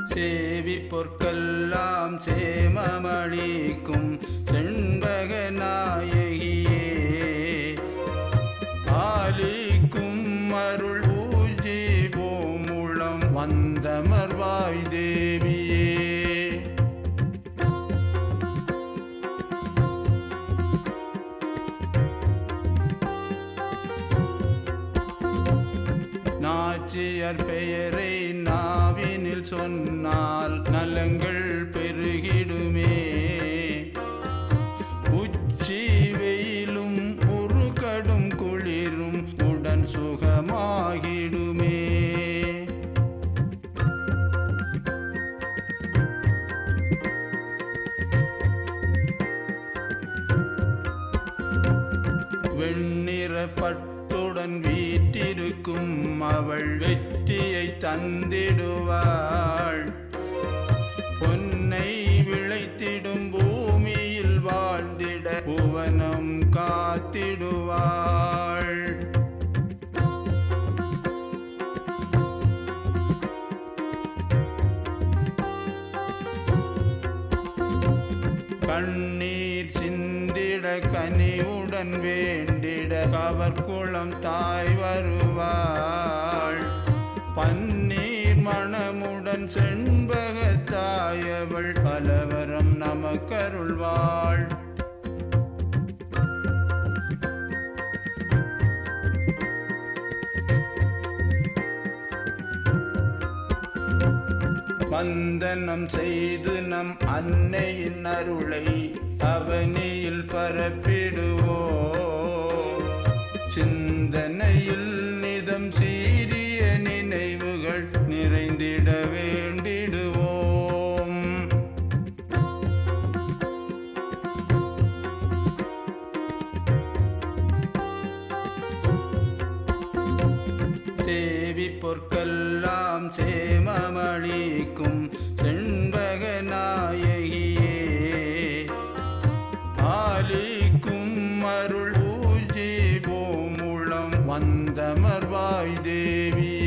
சேவி பொற்கெல்லாம் சேமமளிக்கும் செண்பக நாயகியே ஆலிக்கும் அருள் பூஜி போமுளம் வந்தமர்வாய் தேவியே நாச்சியர் பெயரை நாவினில் சொன்னால் நலங்கள் பெருகிடுமே உச்சி வெயிலும் ஒரு கடும் குளிரும் உடன் சுகமாகிடுமே வெண்ணிற பட்டுடன் வீட்டிருக்கும் அவள் வெற்றியை தந்திடுவாள் பொன்னை விளைத்திடும் பூமியில் வாழ்ந்திட புவனம் காத்திடுவாள் கண்ணீர் சிந்திட கனிவுடன் வேண்டிட கவர்குளம் தாய் வருவாள் பன்னீர் மணமுடன் செண்பக தாயவள் பலவரம் நமக்கருள்வாள் வந்தனம் செய்து நம் அன்னையின் அருளை அவனியில் பரப்பிடுவோ சிந்தனையில் நிதம் சீரிய நினைவுகள் நிறைந்திட வேண்டிடுவோம் சேவி பொற்கெல்லாம் சேமமளிக்கும் செண்பக நாயகியே ஆலிக்கும் அருள் பூஜி போமுளம் வந்தமர்வாய் தேவி